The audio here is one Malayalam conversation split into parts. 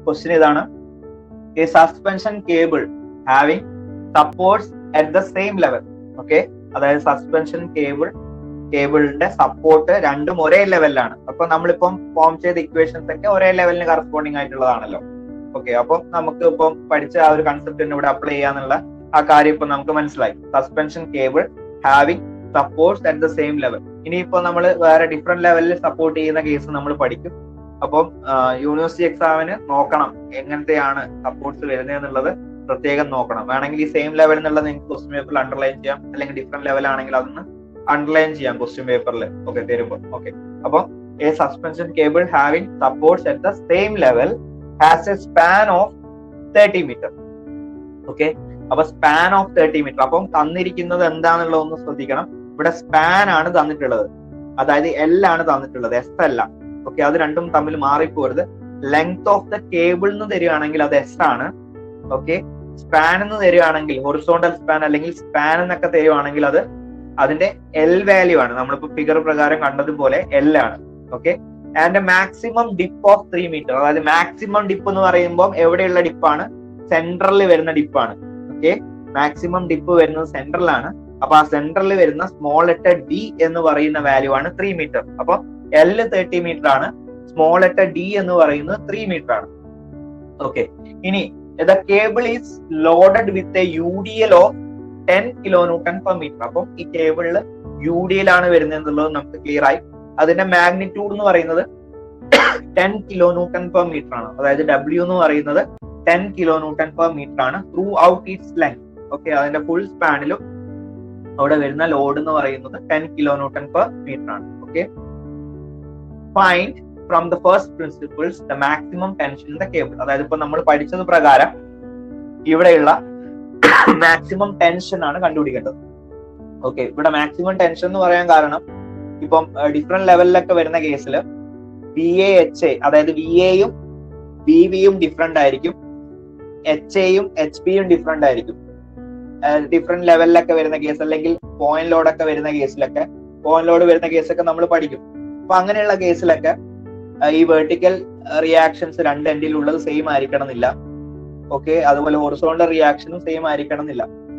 ക്വസ്റ്റ്യൻ ഇതാണ് a suspension cable having supports at the same level okay അതായത് സസ്പെൻഷൻ കേബിൾ കേബിളിന്റെ സപ്പോർട്ട് രണ്ടും ഒരേ ലെവലിലാണ് അപ്പൊ നമ്മളിപ്പം ഫോം ചെയ്ത ഇക്വേഷൻസ് ഒക്കെ ഒരേ ലെവലിന് കറസ്പോണ്ടിങ് ആയിട്ടുള്ളതാണല്ലോ ഓക്കെ അപ്പം നമുക്ക് ഇപ്പം പഠിച്ച ആ ഒരു കൺസെപ്റ്റ് ഇവിടെ അപ്ലൈ ചെയ്യാന്നുള്ള ആ കാര്യം ഇപ്പൊ നമുക്ക് മനസ്സിലായി suspension cable having supports at the same level ഇനിയിപ്പോ നമ്മൾ വേറെ ഡിഫറെന്റ് ലെവലിൽ സപ്പോർട്ട് ചെയ്യുന്ന കേസ് നമ്മൾ പഠിക്കും അപ്പം യൂണിവേഴ്സിറ്റി എക്സാമിന് നോക്കണം എങ്ങനത്തെയാണ് സപ്പോർട്ട്സ് വരുന്നത് എന്നുള്ളത് പ്രത്യേകം നോക്കണം വേണമെങ്കിൽ ഈ സെയിം ലെവൽ എന്നുള്ളത് നിങ്ങൾക്ക് ക്വസ്റ്റ്യൻ പേപ്പറിൽ അണ്ടർലൈൻ ചെയ്യാം അല്ലെങ്കിൽ ഡിഫറെന്റ് ലെവൽ ആണെങ്കിൽ അതൊന്ന് അണ്ടർലൈൻ ചെയ്യാം ക്വസ്റ്റ്യൻ പേപ്പറിൽ ഓക്കെ തരുമ്പോൾ ഓക്കെ അപ്പൊ a suspension cable having supports at the same level has a span of thirty metre okay അപ്പൊ സ്പാൻ ഓഫ് തേർട്ടി മീറ്റർ അപ്പം തന്നിരിക്കുന്നത് എന്താണെന്നുള്ളത് ഒന്ന് ശ്രദ്ധിക്കണം ഇവിടെ സ്പാൻ ആണ് തന്നിട്ടുള്ളത് അതായത് എൽ ആണ് തന്നിട്ടുള്ളത് എസ് അല്ല ഓക്കെ അത് രണ്ടും തമ്മിൽ മാറിപ്പോരുത് ലെങ്ത് ഓഫ് ദ കേബിൾ എന്ന് തരികയാണെങ്കിൽ അത് എസ് ആണ് ഓക്കെ സ്പാൻ എന്ന് തരികയാണെങ്കിൽ ഹൊറിസോണ്ടൽ സ്പാൻ അല്ലെങ്കിൽ സ്പാൻ എന്നൊക്കെ തരുവാണെങ്കിൽ അത് അതിന്റെ എൽ വാല്യൂ ആണ് നമ്മളിപ്പോ ഫിഗർ പ്രകാരം കണ്ടതുപോലെ എൽ ആണ് okay and maximum dip of three metre അതായത് മാക്സിമം ഡിപ്പ് എന്ന് പറയുമ്പോൾ എവിടെയുള്ള ഡിപ്പാണ് സെൻട്രലിൽ വരുന്ന ഡിപ്പാണ് ഓക്കെ മാക്സിമം ഡിപ്പ് വരുന്നത് സെൻട്രലാണ് അപ്പൊ ആ സെൻട്രലിൽ വരുന്ന സ്മോൾ ലെറ്റർ ഡി എന്ന് പറയുന്ന വാല്യൂ ആണ് ത്രീ മീറ്റർ അപ്പൊ എൽ തേർട്ടി മീറ്റർ ആണ് സ്മോൾ ലെറ്റർ ഡി എന്ന് പറയുന്നത് ത്രീ മീറ്റർ ആണ് ഓക്കെ ഇനി the cable is loaded with a U D L of ten kilo newton per metre അപ്പം ഈ കേബിളിൽ യു ഡി എൽ ആണ് വരുന്നത് എന്നുള്ളത് നമുക്ക് ക്ലിയർ ആയി അതിന്റെ മാഗ്നിറ്റ്യൂഡ് എന്ന് പറയുന്നത് ten kilo newton per metre ആണ് അതായത് ഡബ്ല്യു എന്ന് പറയുന്നത് ten kilo newton per metre ആണ് throughout it's length okay അതിന്റെ ഫുൾ സ്പാനിലും അവിടെ വരുന്ന ലോഡ് എന്ന് പറയുന്നത് ten kilo newton per metre ആണ് okay find from the first principles the maximum tension in the cable അതായത് ഇപ്പൊ നമ്മൾ പഠിച്ചത് പ്രകാരം ഇവിടെയുള്ള മാക്സിമം ടെൻഷൻ ആണ് കണ്ടുപിടിക്കേണ്ടത് ഓക്കെ ഇവിടെ മാക്സിമം ടെൻഷൻ എന്ന് പറയാൻ കാരണം ഇപ്പം ഡിഫറെന്റ് ലെവലിലൊക്കെ വരുന്ന കേസിൽ വി എ എച്ച് എ അതായത് വി എയും വി വിയും ഡിഫറെന്റ് ആയിരിക്കും എച്ച് എയും എച്ച് പിയും ഡിഫറെന്റ് ആയിരിക്കും ഡിഫറെന്റ് ലെവലിലൊക്കെ വരുന്ന കേസ് അല്ലെങ്കിൽ പോയിന്റ് ലോഡൊക്കെ വരുന്ന കേസിലൊക്കെ പോയിന്റ് ലോഡ് വരുന്ന കേസൊക്കെ നമ്മൾ പഠിക്കും അപ്പൊ അങ്ങനെയുള്ള കേസിലൊക്കെ ഈ വെർട്ടിക്കൽ റിയാക്ഷൻസ് രണ്ട് എൻഡിൽ ഉള്ളത് സെയിം ആയിരിക്കണം എന്നില്ല ഓക്കെ അതുപോലെ ഹൊറിസോണ്ടൽ റിയാക്ഷനും സെയിം ആയിരിക്കണം എന്നില്ല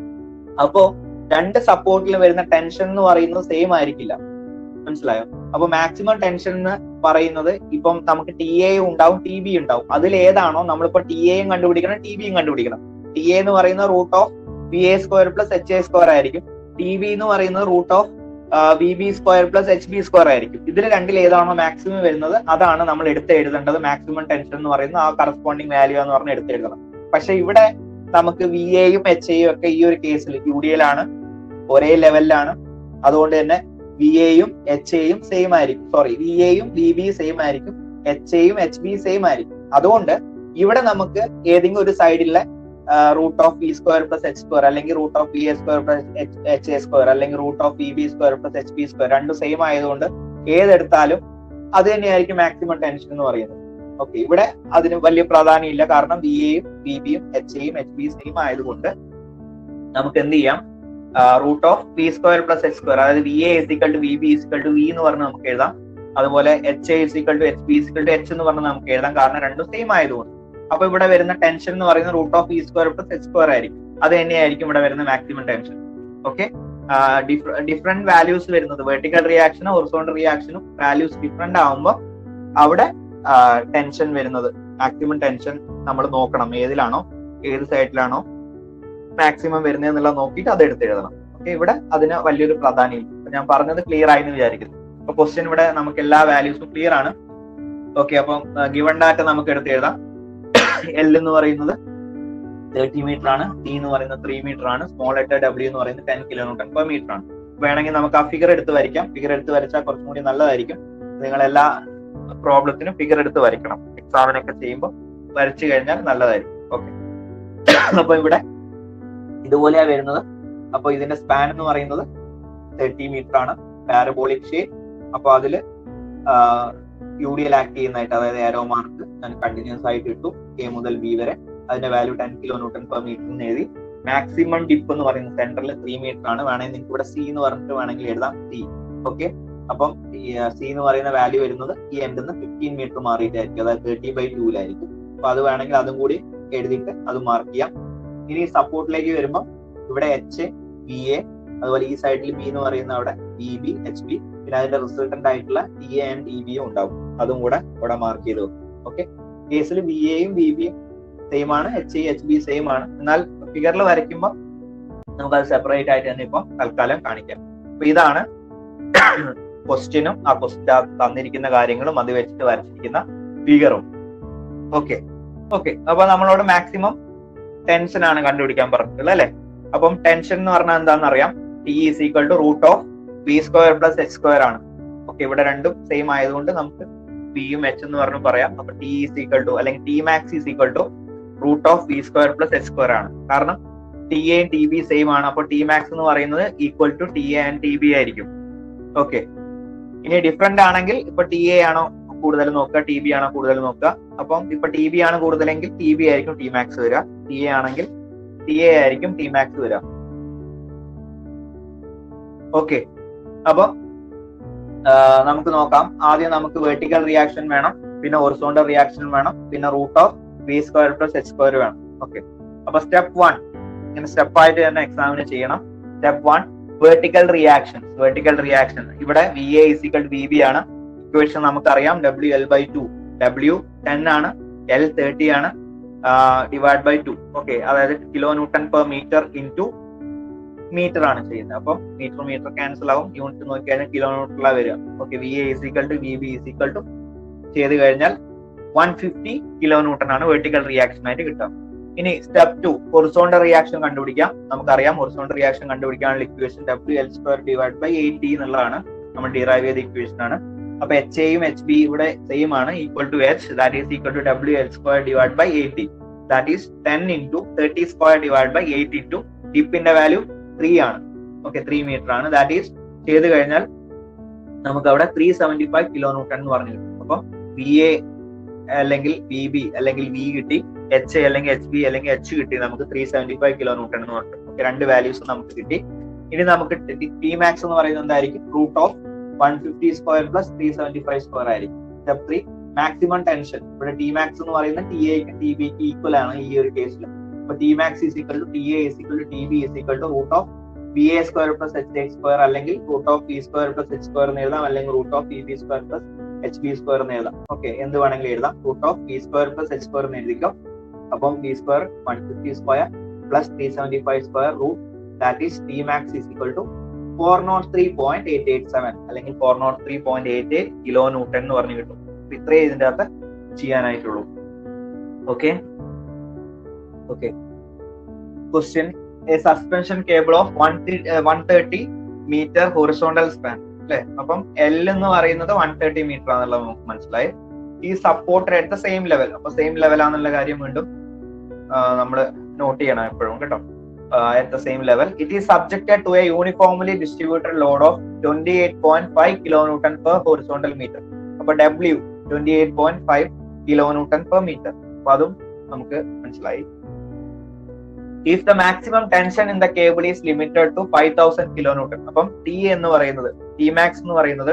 അപ്പോ രണ്ട് സപ്പോർട്ടിൽ വരുന്ന ടെൻഷൻ എന്ന് പറയുന്നത് സെയിം ആയിരിക്കില്ല മനസ്സിലായോ അപ്പൊ മാക്സിമം ടെൻഷൻ എന്ന് പറയുന്നത് ഇപ്പം നമുക്ക് ടി എ ഉണ്ടാവും ടി ബി ഉണ്ടാവും അതിൽ ഏതാണോ നമ്മളിപ്പോ ടി എയും കണ്ടുപിടിക്കണം ടി ബിയും കണ്ടുപിടിക്കണം ടി എ എന്ന് പറയുന്ന root of V A square plus H A square ആയിരിക്കും ടി ബി എന്ന് പറയുന്നത് root of V B square plus H B square ആയിരിക്കും ഇതിൽ രണ്ടിൽ ഏതാണോ മാക്സിമം വരുന്നത് അതാണ് നമ്മൾ എടുത്ത് എഴുതേണ്ടത് മാക്സിമം ടെൻഷൻ എന്ന് പറയുന്നത് ആ കറസ്പോണ്ടിങ് വാല്യൂ എന്ന് പറഞ്ഞ് എടുത്ത് എഴുതണം പക്ഷെ ഇവിടെ നമുക്ക് വി എയും എച്ച് എയും ഒക്കെ ഈ ഒരു കേസിൽ യു ഡി എൽ ആണ് ഒരേ ലെവലിലാണ് അതുകൊണ്ട് തന്നെ വി എയും എച്ച് എയും സെയിം ആയിരിക്കും സോറി വി എയും വി ബി സെയിം ആയിരിക്കും എച്ച് എയും എച്ച് ബി സെയിം ആയിരിക്കും അതുകൊണ്ട് ഇവിടെ നമുക്ക് ഏതെങ്കിലും ഒരു സൈഡിലെ root of V square plus H square അല്ലെങ്കിൽ root of V A square plus H A square അല്ലെങ്കിൽ root of V B square plus H B square രണ്ടും സെയിം ആയതുകൊണ്ട് ഏതെടുത്താലും അത് തന്നെയായിരിക്കും മാക്സിമം ടെൻഷൻ എന്ന് പറയുന്നത് ഓക്കെ ഇവിടെ അതിന് വലിയ പ്രാധാന്യം ഇല്ല കാരണം വി എയും വി ബിയും എച്ച് എയും എച്ച് ബി സെയിം ആയതുകൊണ്ട് നമുക്ക് എന്ത് ചെയ്യാം root of V square plus H square അതായത് V A is equal to V B is equal to V എന്ന് പറഞ്ഞ് നമുക്ക് എഴുതാം അതുപോലെ H A is equal to H B is equal to H എന്ന് പറഞ്ഞ് നമുക്ക് എഴുതാം കാരണം രണ്ടും സെയിം ആയതുകൊണ്ട് അപ്പൊ ഇവിടെ വരുന്ന ടെൻഷൻ എന്ന് പറയുന്നത് root of V square plus H square ആയിരിക്കും അത് തന്നെയായിരിക്കും ഇവിടെ വരുന്ന maximum tension okay different values വരുന്നത് വെർട്ടിക്കൽ റിയാക്ഷനും ഹൊറിസോണ്ടൽ റിയാക്ഷനും വാല്യൂസ് ഡിഫറെന്റ് ആവുമ്പോൾ അവിടെ ടെൻഷൻ വരുന്നത് മാക്സിമം ടെൻഷൻ നമ്മൾ നോക്കണം ഏതിലാണോ ഏത് സൈഡിലാണോ മാക്സിമം വരുന്നത് എന്നുള്ളത് നോക്കിയിട്ട് അത് എടുത്ത് എഴുതണം ഓക്കെ ഇവിടെ അതിന് വലിയൊരു പ്രാധാന്യം ഇല്ല ഞാൻ പറഞ്ഞത് ക്ലിയർ ആയി എന്ന് വിചാരിക്കുന്നു അപ്പൊ ക്വസ്റ്റ്യൻ ഇവിടെ നമുക്ക് എല്ലാ വാല്യൂസും ക്ലിയർ ആണ് ഓക്കെ അപ്പം ഗിവൺ ഡാറ്റ നമുക്ക് എടുത്ത് എഴുതാം എൽ എന്ന് പറയുന്നത് തേർട്ടി മീറ്റർ ആണ് ടി എന്ന് പറയുന്നത് ത്രീ മീറ്റർ ആണ് സ്മോൾ ലെറ്റർ ഡബ്ല്യൂ എന്ന് പറയുന്നത് ടെൻ കിലോമീറ്റർ പെർ മീറ്റർ ആണ് വേണമെങ്കിൽ നമുക്ക് ആ ഫിഗർ എടുത്ത് വരയ്ക്കാം ഫിഗർ എടുത്ത് വരച്ചാൽ കുറച്ചും കൂടി നല്ലതായിരിക്കും നിങ്ങൾ എല്ലാ പ്രോബ്ലത്തിനും ഫിഗർ എടുത്ത് വരയ്ക്കണം എക്സാമിനൊക്കെ ചെയ്യുമ്പോൾ വരച്ചു കഴിഞ്ഞാൽ നല്ലതായിരിക്കും ഓക്കെ അപ്പൊ ഇവിടെ ഇതുപോലെയാ വരുന്നത് അപ്പൊ ഇതിന്റെ സ്പാൻ എന്ന് പറയുന്നത് തേർട്ടി മീറ്റർ ആണ് പാരബോളിക് ഷേപ്പ് അപ്പൊ അതില് യു ഡി എൽ ആക്ട് ചെയ്യുന്നതായിട്ട് അതായത് ആരോ മാർക്ക് ഞാൻ കണ്ടിന്യൂസ് ആയിട്ട് ഇട്ടു എ മുതൽ ബി വരെ അതിന്റെ value ten kilo newton per metre എന്ന് എഴുതി മാക്സിമം ഡിപ്പ് എന്ന് പറയുന്നത് സെന്ററിൽ ത്രീ മീറ്റർ ആണ് വേണമെങ്കിൽ നിങ്ങൾക്ക് ഇവിടെ സി എന്ന് പറഞ്ഞിട്ട് വേണമെങ്കിൽ എഴുതാം സി ഓക്കെ അപ്പം സി എന്ന് പറയുന്ന വാല്യൂ വരുന്നത് ഈ എൻഡിൽ നിന്ന് ഫിഫ്റ്റീൻ മീറ്റർ മാറിയിട്ടായിരിക്കും അതായത് തേർട്ടി ബൈ ടൂലായിരിക്കും അപ്പൊ അത് വേണമെങ്കിൽ അതും കൂടി എഴുതിയിട്ട് അത് മാർക്ക് ചെയ്യാം ഇനി സപ്പോർട്ടിലേക്ക് വരുമ്പോൾ ഇവിടെ എച്ച് വി എ അതുപോലെ ഈ സൈഡിൽ ബി എന്ന് പറയുന്ന അവിടെ ബി ബി എച്ച് ബി പിന്നെ അതിന്റെ റിസൾട്ടന്റ് ആയിട്ടുള്ള ടി എ ആൻഡ് ഇ ബിയും ഉണ്ടാവും അതും കൂടെ ഇവിടെ മാർക്ക് ചെയ്ത് വെക്കും ഓക്കെ കേസിൽ ബി എയും ബി ബിയും സെയിം ആണ് എച്ച് എച്ച് ബി സെയിം ആണ് എന്നാൽ ഫിഗറിൽ വരയ്ക്കുമ്പോൾ നമുക്ക് അത് സെപ്പറേറ്റ് ആയിട്ട് തന്നെ ഇപ്പം തൽക്കാലം കാണിക്കാം അപ്പൊ ഇതാണ് ക്വസ്റ്റ്യനും ആ ക്വസ്റ്റ്യൻ തന്നിരിക്കുന്ന കാര്യങ്ങളും അത് വെച്ചിട്ട് വരച്ചിരിക്കുന്ന ഫിഗറും ഓക്കെ ഓക്കെ അപ്പൊ നമ്മളോട് മാക്സിമം ടെൻഷൻ ആണ് കണ്ടുപിടിക്കാൻ പറഞ്ഞിട്ടുള്ളത് അല്ലെ അപ്പം ടെൻഷൻ എന്ന് പറഞ്ഞാൽ എന്താണെന്ന് അറിയാം T is equal to root of B square plus H square ആണ് ഓക്കെ ഇവിടെ രണ്ടും സെയിം ആയതുകൊണ്ട് നമുക്ക് പിയും എച്ച് എന്ന് പറഞ്ഞു പറയാം അപ്പൊ ടി ഈസ് ഈക്വൽ ടു അല്ലെങ്കിൽ T max is equal to root of B square plus H square ആണ് കാരണം ടി എയും ടി ബി സെയിം ആണ് അപ്പൊ ടി മാക്സ് എന്ന് പറയുന്നത് equal to T A and T B ആയിരിക്കും ഓക്കെ ഇനി ഡിഫറെന്റ് ആണെങ്കിൽ ഇപ്പൊ ടി എ ആണോ കൂടുതൽ നോക്കുക ടി ബി ആണോ കൂടുതൽ നോക്കുക അപ്പം ഇപ്പൊ ടി ബി ആണ് കൂടുതലെങ്കിൽ ടി ബി ആയിരിക്കും ടി മാക്സ് വരിക ടി എ ആണെങ്കിൽ ടി എ ആയിരിക്കും ടി മാക്സ് വരിക ഓക്കെ അപ്പൊ നമുക്ക് നോക്കാം ആദ്യം നമുക്ക് വെർട്ടിക്കൽ റിയാക്ഷൻ വേണം പിന്നെ ഒറിസോണ്ടൽ റിയാക്ഷൻ വേണം പിന്നെ root of V square plus H square വേണം ഓക്കെ അപ്പൊ സ്റ്റെപ്പ് വൺ ഇങ്ങനെ സ്റ്റെപ്പ് ആയിട്ട് തന്നെ എക്സാമിന് ചെയ്യണം step one vertical reaction vertical reaction ഇവിടെ V A is equal V B ആണ് ഇക്വേഷൻ നമുക്കറിയാം W L by two W ten ആണ് എൽ തേർട്ടി ആണ് ഡിവൈഡ് ബൈ ടു ഓക്കെ അതായത് kilo newton per metre in two metre ആണ് ചെയ്യുന്നത് അപ്പം മീറ്റർ മീറ്റർ ക്യാൻസൽ ആവും യൂണിറ്റ് നോക്കിയാൽ കിലോ ന്യൂട്ടണിലാണ് വരിക okay V A is equal to V B is equal to ചെയ്ത് കഴിഞ്ഞാൽ വൺ ഫിഫ്റ്റി കിലോ ന്യൂട്ടൺ ആണ് വെർട്ടിക്കൽ റിയാക്ഷൻ ആയിട്ട് കിട്ടുക ഇനി സ്റ്റെപ്പ് ടു ഹൊറിസോണ്ടൽ റിയാക്ഷൻ കണ്ടുപിടിക്കാം നമുക്കറിയാം ഹൊറിസോണ്ടൽ റിയാക്ഷൻ കണ്ടുപിടിക്കാനുള്ള equation W L square divide by eight T എന്നുള്ളതാണ് നമ്മൾ ഡിറൈവ് ചെയ്ത ഇക്വേഷൻ ആണ് അപ്പൊ എച്ച് എയും എച്ച് ബി ഇവിടെ സെയിം ആണ് equal to H that is equal to W L square divide by eight T that is ten into thirty square divide by eight into ഡിപ്പിന്റെ വാല്യൂ ത്രീ ആണ് ഓക്കെ ത്രീ മീറ്റർ ആണ് ദാറ്റ് ഈസ് ചെയ്ത് കഴിഞ്ഞാൽ നമുക്ക് അവിടെ three seventy five kilo newton എന്ന് പറഞ്ഞു കിട്ടും അപ്പം വി എ അല്ലെങ്കിൽ വി ബി അല്ലെങ്കിൽ വി കിട്ടി എച്ച് അല്ലെങ്കിൽ എച്ച് ബി അല്ലെങ്കിൽ എച്ച് കിട്ടി നമുക്ക് three seventy five kilo newton എന്ന് പറഞ്ഞു ഓക്കെ രണ്ട് വാല്യൂസ് നമുക്ക് കിട്ടി ഇനി നമുക്ക് ടി മാക്സ് എന്ന് പറയുന്നത് എന്തായിരിക്കും root of one fifty square plus three seventy five square ആയിരിക്കും സ്റ്റെപ്പ് ത്രീ മാക്സിമം ടെൻഷൻ ഇവിടെ ടി മാക്സ് എന്ന് പറയുന്നത് ടി എക്ക് ടി ബിക്ക് ഈക്വൽ ആണ് ഈ ഒരു കേസിൽ അപ്പൊ T max is equal to T A is equal to T B is equal to root of V A square plus H A square അല്ലെങ്കിൽ root of B square plus H square എന്ന് എഴുതാം അല്ലെങ്കിൽ root of B B square plus H B square എന്ന് എഴുതാം ഓക്കെ എന്ത് വേണമെങ്കിലും എഴുതാം root of B square plus H square എന്ന് എഴുതിക്കോ അപ്പം B square one fifty square plus three seventy five square root that is T max is equal to four nought three point eight eight seven അല്ലെങ്കിൽ four nought three point eight eight kilo newton എന്ന് പറഞ്ഞു കിട്ടും അപ്പൊ ഇത്രേ ഇതിന്റെ അകത്ത് ചെയ്യാനായിട്ടുള്ളൂ okay okay question a suspension cable of one one thirty metre horizontal span അല്ലെ അപ്പം എൽ എന്ന് പറയുന്നത് വൺ തേർട്ടി മീറ്റർ ആണെന്നുള്ളത് നമുക്ക് മനസ്സിലായി ഈ support at the same level അപ്പൊ സെയിം ലെവൽ ആണെന്നുള്ള കാര്യം വീണ്ടും നമ്മൾ നോട്ട് ചെയ്യണം എപ്പോഴും കേട്ടോ at the same level it is subjected to a uniformly distributed load of twenty eight point five kilo newton per horizontal metre അപ്പൊ W twenty eight point five kilo newton per metre അപ്പൊ അതും നമുക്ക് മനസ്സിലായി if the maximum tension in the cable is limited to five thousand kilo newton അപ്പം ടി എന്ന് പറയുന്നത് ടി മാക്സ് എന്ന് പറയുന്നത്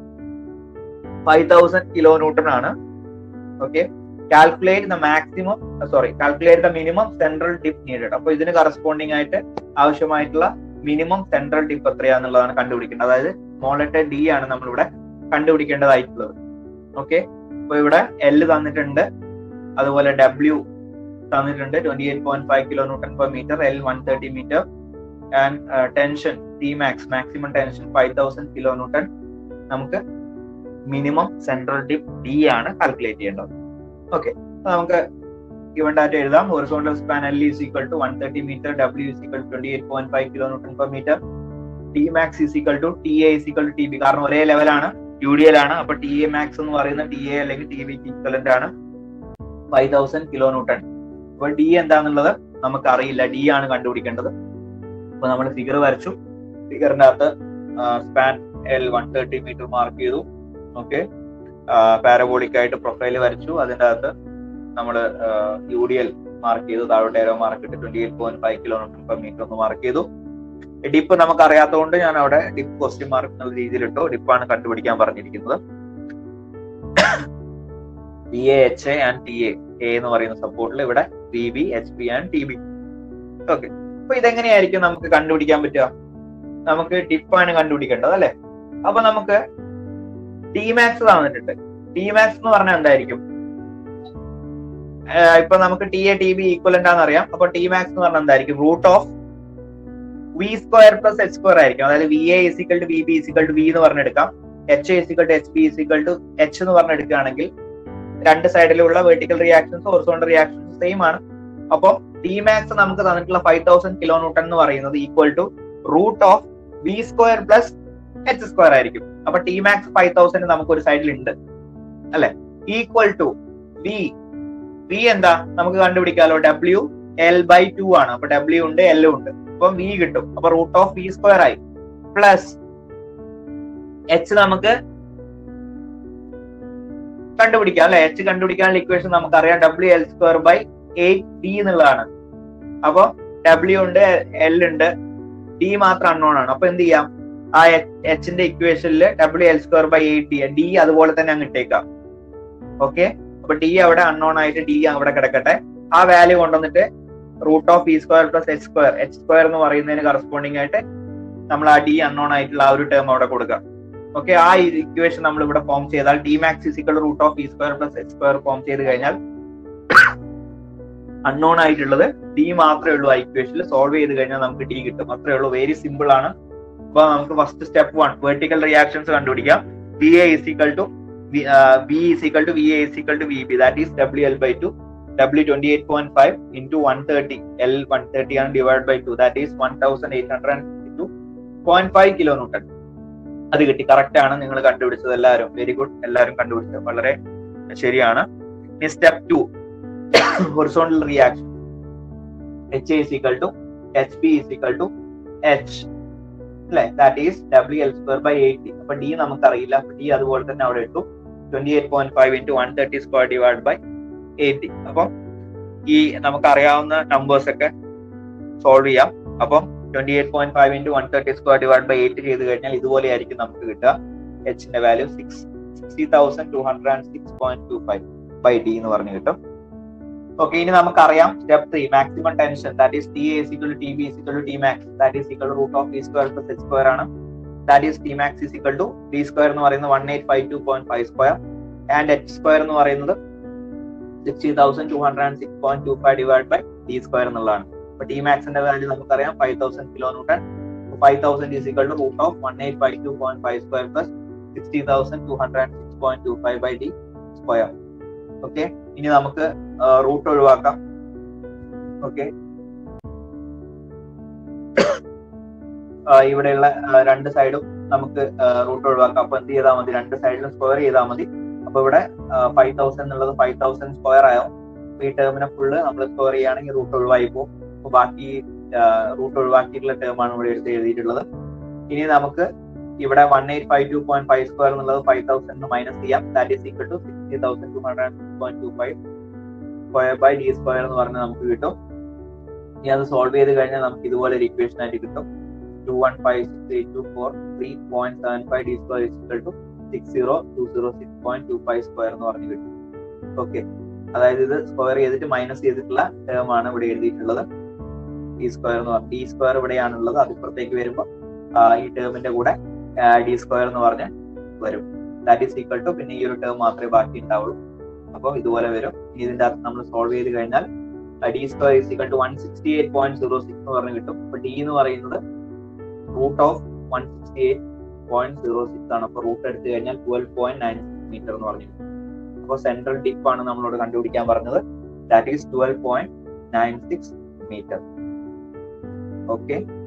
ഫൈവ് തൗസൻഡ് കിലോ ന്യൂട്ടൺ ആണ് okay calculate the maximum sorry calculate the minimum central dip needed അപ്പൊ ഇതിന് കറസ്പോണ്ടിങ് ആയിട്ട് ആവശ്യമായിട്ടുള്ള മിനിമം സെൻട്രൽ ഡിപ്പ് എത്രയാന്നുള്ളതാണ് കണ്ടുപിടിക്കേണ്ടത് അതായത് സ്മോൾ ലെറ്റർ ഡി ആണ് നമ്മളിവിടെ കണ്ടുപിടിക്കേണ്ടതായിട്ടുള്ളത് ഓക്കെ അപ്പൊ ഇവിടെ എൽ തന്നിട്ടുണ്ട് അതുപോലെ ഡബ്ല്യു തന്നിട്ടുണ്ട് twenty eight point five kilo newton per metre L one thirty metre and tension T max maximum tension five thousand kilo newton നമുക്ക് മിനിമം സെൻട്രൽ ഡിപ്പ് ഡി ആണ് കാൽക്കുലേറ്റ് ചെയ്യേണ്ടത് ഓക്കെ നമുക്ക് ഗിവൺ ഡാറ്റ എഴുതാം horizontal span L is equal to one thirty metre W is equal twenty eight point five kilo newton per metre T max is equal to T A is equal to T B കാരണം ഒരേ ലെവലാണ് യു ഡി എൽ ആണ് അപ്പൊ ടി എ മാക്സ് എന്ന് പറയുന്ന ടി എ അല്ലെങ്കിൽ ടി ബിക്ക് ഈക്വലന്റ് ആണ് ഫൈവ് തൗസൻഡ് കിലോ ന്യൂട്ടൺ അപ്പൊ ഡി എന്താന്നുള്ളത് നമുക്ക് അറിയില്ല ഡി ആണ് കണ്ടുപിടിക്കേണ്ടത് അപ്പൊ നമ്മൾ ഫിഗർ വരച്ചു ഫിഗറിന്റെ അകത്ത് span L one thirty metre mark ചെയ്തു ഓക്കെ പാരബോളിക് ആയിട്ട് പ്രൊഫൈൽ വരച്ചു അതിന്റെ അകത്ത് നമ്മൾ യു ഡി എൽ മാർക്ക് ചെയ്തു താഴോട്ട് ഏരോ മാർക്ക് ഇട്ട് twenty eight point five kilometre per metre ഒന്ന് മാർക്ക് ചെയ്തു ഡിപ്പ് നമുക്ക് അറിയാത്തതുകൊണ്ട് ഞാൻ അവിടെ ഡിപ്പ് ക്വസ്റ്റ്യൻ മാർക്ക് എന്നുള്ള രീതിയിൽ ഇട്ടു ഡിപ്പാണ് കണ്ടുപിടിക്കാൻ പറഞ്ഞിരിക്കുന്നത് T A H A and T A A എന്ന് പറയുന്ന സപ്പോർട്ടിൽ ഇവിടെ V B H B and T B okay അപ്പൊ ഇതെങ്ങനെയായിരിക്കും നമുക്ക് കണ്ടുപിടിക്കാൻ പറ്റുക നമുക്ക് ഡിപ്പാണ് കണ്ടുപിടിക്കേണ്ടത് അല്ലെ അപ്പൊ നമുക്ക് ടി മാക്സ് തന്നിട്ടുണ്ട് ടി മാക്സ് എന്ന് പറഞ്ഞാൽ എന്തായിരിക്കും ഏഹ് ഇപ്പൊ നമുക്ക് T A T B equivalent ആണെന്ന് അറിയാം അപ്പൊ ടി മാക്സ് എന്ന് പറഞ്ഞാൽ എന്തായിരിക്കും root of V square plus H square ആയിരിക്കും അതായത് V A is equal to V B is equal to V എന്ന് പറഞ്ഞെടുക്കാം H is equal to H B is equal to H എന്ന് പറഞ്ഞെടുക്കുകയാണെങ്കിൽ രണ്ട് സൈഡിലുള്ള vertical reactions horizontal reactions same ആണ് അപ്പോൾ ടി മാക്സ് നമുക്ക് തന്നിട്ടുള്ള ഫൈവ് തൗസൻഡ് കിലോ ന്യൂട്ടൺ എന്ന് പറയുന്നത് equal to root of V square plus H square ആയിരിക്കും അപ്പൊ ടി മാക്സ് ഫൈവ് തൗസൻഡ് നമുക്ക് ഒരു സൈഡിൽ ഉണ്ട് അല്ലെ ഈക്വൽ ടു വി വി എന്താ നമുക്ക് കണ്ടുപിടിക്കാലോ ഡബ്ല്യു എൽ ബൈ ടു ആണ് അപ്പൊ ഡബ്ല്യു ഉണ്ട് എൽ ഉണ്ട് അപ്പൊ വി കിട്ടും അപ്പൊ റൂട്ട് ഓഫ് വി സ്ക്വയർ ആയി പ്ലസ് എച്ച് നമുക്ക് കണ്ടുപിടിക്കാം അല്ലെ എച്ച് കണ്ടുപിടിക്കാനുള്ള ഇക്വേഷൻ നമുക്കറിയാം W L square by eight D എന്നുള്ളതാണ് അപ്പൊ ഡബ്ല്യു ഉണ്ട് എൽ ഉണ്ട് ഡി മാത്രം അൺനോൺ ആണ് അപ്പൊ എന്ത് ചെയ്യാം ആ എച്ചിന്റെ ഇക്വേഷനിൽ W L square by eight D D അതുപോലെ തന്നെ അങ്ങ് ഇട്ടേക്കാം ഓക്കെ അപ്പൊ ഡി അവിടെ അൺനോൺ ആയിട്ട് ഡി അവിടെ കിടക്കട്ടെ ആ വാല്യൂ കൊണ്ടുവന്നിട്ട് root of E square plus H square H square എന്ന് പറയുന്നതിന് കറസ്പോണ്ടിങ് ആയിട്ട് നമ്മൾ ആ ഡി അൺനോൺ ആയിട്ടുള്ള ആ ഒരു ടേം അവിടെ കൊടുക്കാം ഓക്കെ ആ ഇക്വേഷൻ നമ്മൾ ഇവിടെ ഫോം ചെയ്താൽ D max is equal root of E square plus H square form ചെയ്ത് കഴിഞ്ഞാൽ അൺനോൺ ആയിട്ടുള്ളത് ഡി മാത്രമേ ഉള്ളൂ ആ ഇക്വേഷനിൽ സോൾവ് ചെയ്ത് കഴിഞ്ഞാൽ നമുക്ക് ഡി കിട്ടും അത്രേ ഉള്ളൂ വെരി സിമ്പിൾ ആണ് അപ്പൊ നമുക്ക് first step one vertical reactions കണ്ടുപിടിക്കാം V A is equal to V is equal to V A is equal to V B that is W L by two W twenty eight point five into one thirty L one thirty ആണ് divide by two that is one thousand eight hundred two point five kilo newton അത് കിട്ടി കറക്റ്റ് ആണ് നിങ്ങൾ കണ്ടുപിടിച്ചത് എല്ലാവരും വെരി ഗുഡ് എല്ലാവരും കണ്ടുപിടിച്ചത് വളരെ ശരിയാണ് ഇനി step two horizontal reaction H is equal to H B is equal to H അല്ലെ that is W L square by eighty അപ്പൊ ഡി നമുക്കറിയില്ല അപ്പൊ ഡി അതുപോലെ തന്നെ അവിടെ ഇട്ടു twenty eight point five into one thirty square divide by eighty അപ്പം ഈ നമുക്കറിയാവുന്ന നമ്പേഴ്സ് ഒക്കെ സോൾവ് ചെയ്യാം അപ്പം twenty eight point five into one thirty square divide by eight ചെയ്ത് കഴിഞ്ഞാൽ ഇതുപോലെ ആയിരിക്കും നമുക്ക് കിട്ടുക എച്ചിന്റെ value six sixty thousand two hundred and six point two five by D എന്ന് പറഞ്ഞു കിട്ടും ഓക്കെ ഇനി നമുക്കറിയാം step three maximum tension that is T is equal T B is equal to T max that is equal root of T square plus H square ആണ് that is T max is equal to D square എന്ന് പറയുന്നത് one eight five two point five square and H square എന്ന് പറയുന്നത് sixty thousand two hundred and six point two five divide by D square എന്നുള്ളതാണ് അപ്പൊ ടി മാക്സിന്റെ വാല്യൂ നമുക്കറിയാം five thousand kilo newton five thousand is equal to root of one eight five two point five square plus sixty thousand two hundred and six point two five by D square okay ഇനി നമുക്ക് റൂട്ട് ഒഴിവാക്കാം ഓക്കെ ഇവിടെയുള്ള രണ്ട് സൈഡും നമുക്ക് റൂട്ട് ഒഴിവാക്കാം അപ്പൊ എന്ത് ചെയ്താൽ മതി രണ്ട് സൈഡിലും സ്ക്വയർ ചെയ്താൽ മതി അപ്പൊ ഇവിടെ ഫൈവ് തൗസൻഡ് എന്നുള്ളത് ഫൈവ് തൗസൻഡ് സ്ക്വയർ ആയോ ഈ ടേമിനെ ഫുള്ള് നമ്മൾ സ്ക്വയർ ചെയ്യുകയാണെങ്കിൽ റൂട്ട് ഒഴിവായി പോകും അപ്പൊ ബാക്കി റൂട്ട് ഒഴിവാക്കിയിട്ടുള്ള ടേം ആണ് ഇവിടെ എടുത്ത് എഴുതിയിട്ടുള്ളത് ഇനി നമുക്ക് ഇവിടെ one eight five two point five square എന്നുള്ളത് ഫൈവ് തൗസൻഡ് മൈനസ് ചെയ്യാം that is equal to sixty thousand two hundred point two five square by D square എന്ന് പറഞ്ഞാൽ നമുക്ക് കിട്ടും ഇനി അത് സോൾവ് ചെയ്ത് കഴിഞ്ഞാൽ നമുക്ക് ഇതുപോലെ ഒരു ഇക്വേഷൻ ആയിട്ട് കിട്ടും two one five six eight two four three point seven five D square equal to six zero two zero six point two five square എന്ന് പറഞ്ഞ് കിട്ടും ഓക്കെ അതായത് ഇത് സ്ക്വയർ ചെയ്തിട്ട് മൈനസ് ചെയ്തിട്ടുള്ള ടേം ആണ് ഇവിടെ എഴുതിയിട്ടുള്ളത് ഡി സ്ക്വയർ എന്ന് പറഞ്ഞാൽ ഡി സ്ക്വയർ ഇവിടെയാണുള്ളത് അതിപ്പുറത്തേക്ക് വരുമ്പോൾ ഈ ടേമിന്റെ കൂടെ ഡി സ്ക്വയർ എന്ന് പറഞ്ഞ് വരും ദാറ്റ് ഈസ് ഈക്വൽ ടു പിന്നെ ഈ ഒരു ടേം മാത്രമേ ബാക്കി ഉണ്ടാവുള്ളൂ അപ്പോൾ ഇതുപോലെ വരും ഇതിന്റെ അർത്ഥം നമ്മൾ സോൾവ് ചെയ്ത് കഴിഞ്ഞാൽ D square is equal to one sixty eight point zero six എന്ന് പറഞ്ഞ് കിട്ടും അപ്പൊ ഡി എന്ന് പറയുന്നത് root of one sixty eight point zero six ആണ് അപ്പൊ റൂട്ട് എടുത്തു കഴിഞ്ഞാൽ twelve point nine six metre എന്ന് പറഞ്ഞു അപ്പോൾ സെൻട്രൽ ഡിപ്പ് ആണ് നമ്മളോട് കണ്ടുപിടിക്കാൻ പറഞ്ഞത് that is twelve point nine six metre okay